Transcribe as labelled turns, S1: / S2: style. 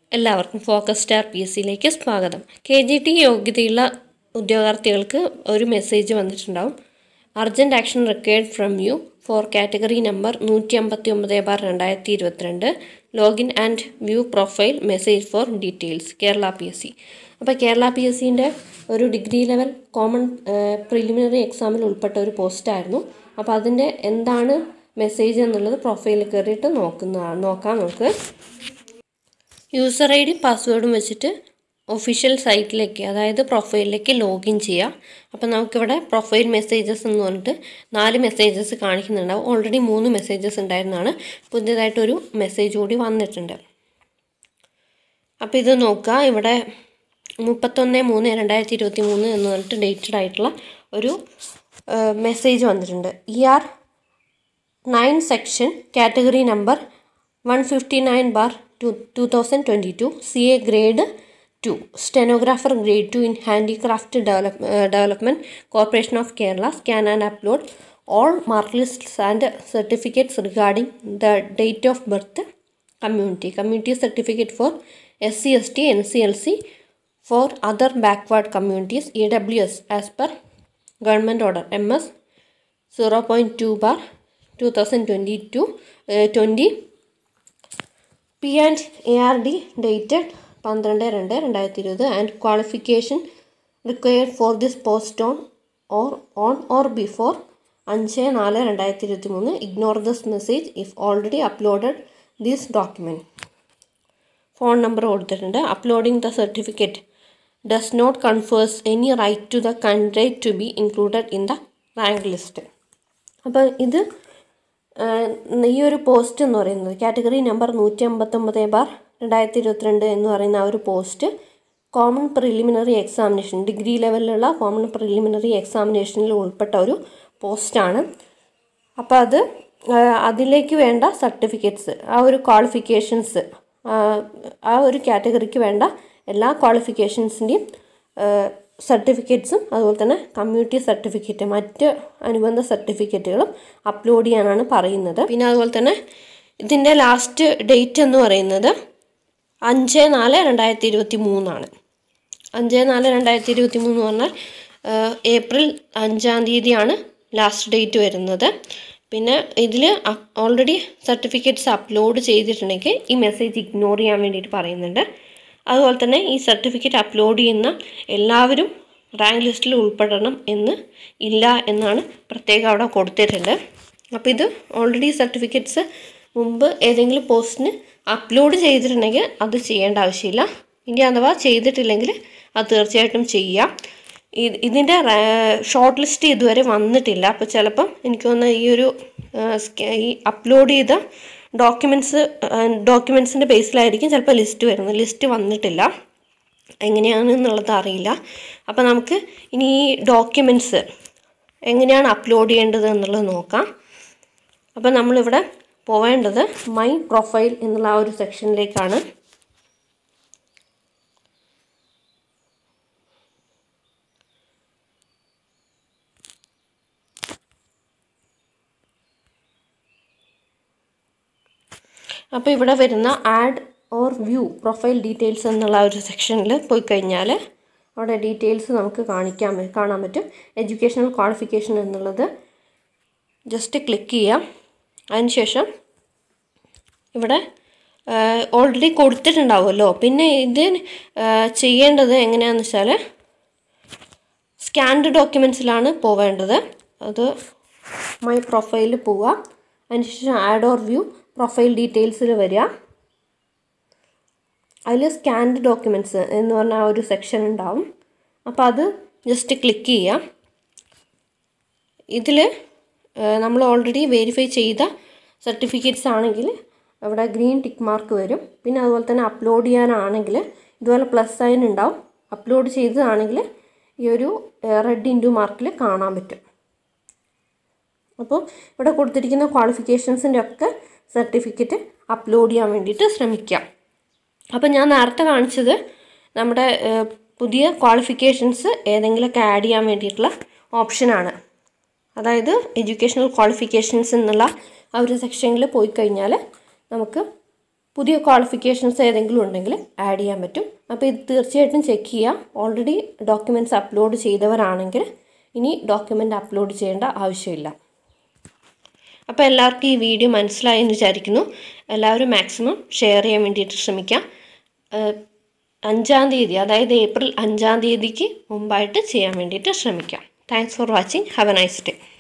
S1: എല്ലാവർക്കും focus star P S സിയിലേക്ക് സ്വാഗതം കെ ജി ടി യോഗ്യതയുള്ള ഉദ്യോഗാർത്ഥികൾക്ക് ഒരു മെസ്സേജ് വന്നിട്ടുണ്ടാവും urgent action required from you for category number നൂറ്റി അമ്പത്തി ഒമ്പത് ബാർ രണ്ടായിരത്തി ഇരുപത്തിരണ്ട് login and view profile message for details Kerala P S C അപ്പോൾ കേരള പി എസ് സിൻ്റെ ഒരു ഡിഗ്രി ലെവൽ കോമൺ പ്രിലിമിനറി എക്സാമിൽ ഉൾപ്പെട്ട ഒരു പോസ്റ്റായിരുന്നു അപ്പോൾ അതിൻ്റെ എന്താണ് മെസ്സേജ് എന്നുള്ളത് പ്രൊഫൈലിൽ കയറിയിട്ട് നോക്കുന്നതാണ് നോക്കാം നമുക്ക് യൂസർ ഐ ഡി പാസ്വേഡും വെച്ചിട്ട് ഒഫീഷ്യൽ സൈറ്റിലേക്ക് അതായത് പ്രൊഫൈലിലേക്ക് ലോഗിൻ ചെയ്യാം അപ്പോൾ നമുക്കിവിടെ പ്രൊഫൈൽ മെസ്സേജസ് എന്ന് പറഞ്ഞിട്ട് നാല് മെസ്സേജസ് കാണിക്കുന്നുണ്ടാവും ഓൾറെഡി മൂന്ന് മെസ്സേജസ് ഉണ്ടായിരുന്നതാണ് പുതിയതായിട്ടൊരു മെസ്സേജ് കൂടി വന്നിട്ടുണ്ട് അപ്പോൾ ഇത് നോക്കുക ഇവിടെ മുപ്പത്തൊന്ന് മൂന്ന് രണ്ടായിരത്തി ഇരുപത്തി മൂന്ന് എന്ന് പറഞ്ഞിട്ട് ഡേറ്റഡ് ആയിട്ടുള്ള ഒരു മെസ്സേജ് വന്നിട്ടുണ്ട് E R nine section category number one fifty nine bar two two thousand twenty two C A grade two stenographer grade two in handicraft develop development corporation of Kerala scan and upload all mark lists and certificates regarding the date of birth community community certificate for S C S T N C L C for other backward communities E W S as per government order M S zero point two bar two thousand twenty two twenty P and A R D dated പന്ത്രണ്ട് രണ്ട് രണ്ടായിരത്തി ഇരുപത് and qualification required for this post on or on or before അഞ്ച് നാല് രണ്ടായിരത്തി ഇരുപത്തി മൂന്ന് ignore this message if already uploaded this document phone number കൊടുത്തിട്ടുണ്ട് uploading the certificate does not confers any right to the candidate to be included in the rank list അപ്പോൾ ഇത് ഈ ഒരു പോസ്റ്റ് എന്ന് പറയുന്നത് കാറ്റഗറി നമ്പർ നൂറ്റി അമ്പത്തൊമ്പത് bar രണ്ടായിരത്തി ഇരുപത്തിരണ്ട് എന്ന് പറയുന്ന ആ ഒരു post common preliminary examination degree ലെവലിലുള്ള കോമൺ പ്രിലിമിനറി എക്സാമിനേഷനിൽ ഉൾപ്പെട്ട ഒരു പോസ്റ്റാണ് അപ്പോൾ അത് അതിലേക്ക് വേണ്ട സർട്ടിഫിക്കറ്റ്സ് ആ ഒരു ക്വാളിഫിക്കേഷൻസ് ആ ഒരു കാറ്റഗറിക്ക് വേണ്ട എല്ലാ ക്വാളിഫിക്കേഷൻസിൻ്റെയും സർട്ടിഫിക്കറ്റ്സും അതുപോലെ തന്നെ കമ്മ്യൂണിറ്റി സർട്ടിഫിക്കറ്റ് മറ്റ് അനുബന്ധ സർട്ടിഫിക്കറ്റുകളും അപ്ലോഡ് ചെയ്യാനാണ് പറയുന്നത് പിന്നെ അതുപോലെ തന്നെ ഇതിൻ്റെ ലാസ്റ്റ് ഡേറ്റ് എന്ന് പറയുന്നത് അഞ്ച് നാല് രണ്ടായിരത്തി ഇരുപത്തി മൂന്നാണ് അഞ്ച് നാല് രണ്ടായിരത്തി ഇരുപത്തി മൂന്ന് പറഞ്ഞാൽ ഏപ്രിൽ അഞ്ചാം തീയതിയാണ് ലാസ്റ്റ് ഡേറ്റ് വരുന്നത് പിന്നെ ഇതിൽ ഓൾറെഡി സർട്ടിഫിക്കറ്റ്സ് അപ്ലോഡ് ചെയ്തിട്ടുണ്ടെങ്കിൽ ഈ മെസ്സേജ് ഇഗ്നോർ ചെയ്യാൻ വേണ്ടിയിട്ട് പറയുന്നുണ്ട് അതുപോലെ തന്നെ ഈ സർട്ടിഫിക്കറ്റ് അപ്ലോഡ് ചെയ്യുന്ന എല്ലാവരും റാങ്ക് ലിസ്റ്റിൽ ഉൾപ്പെടണം എന്ന് ഇല്ല എന്നാണ് പ്രത്യേകം അവിടെ കൊടുത്തിട്ടുണ്ട് അപ്പോൾ ഇത് ഓൾറെഡി സർട്ടിഫിക്കറ്റ്സ് മുമ്പ് ഏതെങ്കിലും പോസ്റ്റിന് അപ്ലോഡ് ചെയ്തിട്ടുണ്ടെങ്കിൽ അത് ചെയ്യേണ്ട ആവശ്യമില്ല ഇനി അഥവാ ചെയ്തിട്ടില്ലെങ്കിൽ അത് തീർച്ചയായിട്ടും ചെയ്യാം ഇതിൻ്റെ ഷോർട്ട് ലിസ്റ്റ് ഇതുവരെ വന്നിട്ടില്ല അപ്പോൾ ചിലപ്പം എനിക്ക് തോന്നുന്ന ഈ ഒരു ഈ അപ്ലോഡ് ചെയ്ത ഡോക്യുമെൻറ്റ്സ് ഡോക്യുമെൻറ്റ്സിൻ്റെ ബേസിലായിരിക്കും ചിലപ്പോൾ ലിസ്റ്റ് വരുന്നത് ലിസ്റ്റ് വന്നിട്ടില്ല എങ്ങനെയാണ് എന്നുള്ളത് അറിയില്ല അപ്പോൾ നമുക്ക് ഇനി ഈ ഡോക്യുമെൻറ്റ്സ് എങ്ങനെയാണ് അപ്ലോഡ് ചെയ്യേണ്ടത് എന്നുള്ളത് നോക്കാം അപ്പോൾ നമ്മളിവിടെ പോവേണ്ടത് മൈ പ്രൊഫൈൽ എന്നുള്ള ആ ഒരു സെക്ഷനിലേക്കാണ് അപ്പോൾ ഇവിടെ വരുന്ന add or view profile details എന്നുള്ള ഒരു സെക്ഷനിൽ പോയി കഴിഞ്ഞാൽ അവിടെ ഡീറ്റെയിൽസ് നമുക്ക് കാണിക്കാൻ കാണാൻ പറ്റും എഡ്യൂക്കേഷണൽ ക്വാളിഫിക്കേഷൻ എന്നുള്ളത് ജസ്റ്റ് ക്ലിക്ക് ചെയ്യാം അതിനുശേഷം ഇവിടെ ഓൾറെഡി കൊടുത്തിട്ടുണ്ടാവുമല്ലോ പിന്നെ ഇത് ചെയ്യേണ്ടത് എങ്ങനെയാണെന്ന് വെച്ചാൽ സ്കാൻഡ് ഡോക്യുമെൻറ്റ്സിലാണ് പോവേണ്ടത് അത് മൈ പ്രൊഫൈലിൽ പോവുക അതിനുശേഷം ആഡ് ഓർ വ്യൂ പ്രൊഫൈൽ ഡീറ്റെയിൽസിൽ വരിക അതിൽ സ്കാൻഡ് ഡോക്യുമെൻറ്റ്സ് എന്ന് പറഞ്ഞ ആ ഒരു സെക്ഷൻ ഉണ്ടാവും അപ്പോൾ അത് ജസ്റ്റ് ക്ലിക്ക് ചെയ്യാം ഇതിൽ നമ്മൾ ഓൾറെഡി വെരിഫൈ ചെയ്ത സർട്ടിഫിക്കറ്റ്സ് ആണെങ്കിൽ അവിടെ ഗ്രീൻ ടിക്ക് മാർക്ക് വരും പിന്നെ അതുപോലെ തന്നെ അപ്ലോഡ് ചെയ്യാനാണെങ്കിൽ ഇതുപോലെ പ്ലസ് സൈൻ ഉണ്ടാവും അപ്ലോഡ് ചെയ്തതാണെങ്കിൽ ഈ ഒരു റെഡ് ഇൻറ്റു മാർക്കിൽ കാണാൻ പറ്റും അപ്പോൾ ഇവിടെ കൊടുത്തിരിക്കുന്ന ക്വാളിഫിക്കേഷൻസിൻ്റെ ഒക്കെ സർട്ടിഫിക്കറ്റ് അപ്ലോഡ് ചെയ്യാൻ വേണ്ടിയിട്ട് ശ്രമിക്കാം അപ്പോൾ ഞാൻ നേരത്തെ കാണിച്ചത് നമ്മുടെ പുതിയ ക്വാളിഫിക്കേഷൻസ് ഏതെങ്കിലുമൊക്കെ ആഡ് ചെയ്യാൻ വേണ്ടിയിട്ടുള്ള ഓപ്ഷനാണ് അതായത് എഡ്യൂക്കേഷണൽ ക്വാളിഫിക്കേഷൻസ് എന്നുള്ള ആ ഒരു സെക്ഷനിൽ പോയി കഴിഞ്ഞാൽ നമുക്ക് പുതിയ ക്വാളിഫിക്കേഷൻസ് ഏതെങ്കിലും ഉണ്ടെങ്കിൽ ആഡ് ചെയ്യാൻ പറ്റും അപ്പോൾ ഇത് തീർച്ചയായിട്ടും ചെക്ക് ചെയ്യുക ഓൾറെഡി ഡോക്യുമെൻറ്റ്സ് അപ്ലോഡ് ചെയ്തവരാണെങ്കിൽ ഇനി ഡോക്യുമെൻ്റ് അപ്ലോഡ് ചെയ്യേണ്ട ആവശ്യമില്ല അപ്പോൾ എല്ലാവർക്കും ഈ വീഡിയോ മനസ്സിലായി എന്ന് വിചാരിക്കുന്നു എല്ലാവരും മാക്സിമം ഷെയർ ചെയ്യാൻ വേണ്ടിയിട്ട് ശ്രമിക്കാം അഞ്ചാം തീയതി അതായത് ഏപ്രിൽ അഞ്ചാം തീയതിക്ക് മുമ്പായിട്ട് ചെയ്യാൻ വേണ്ടിയിട്ട് ശ്രമിക്കാം thanks for watching have a nice day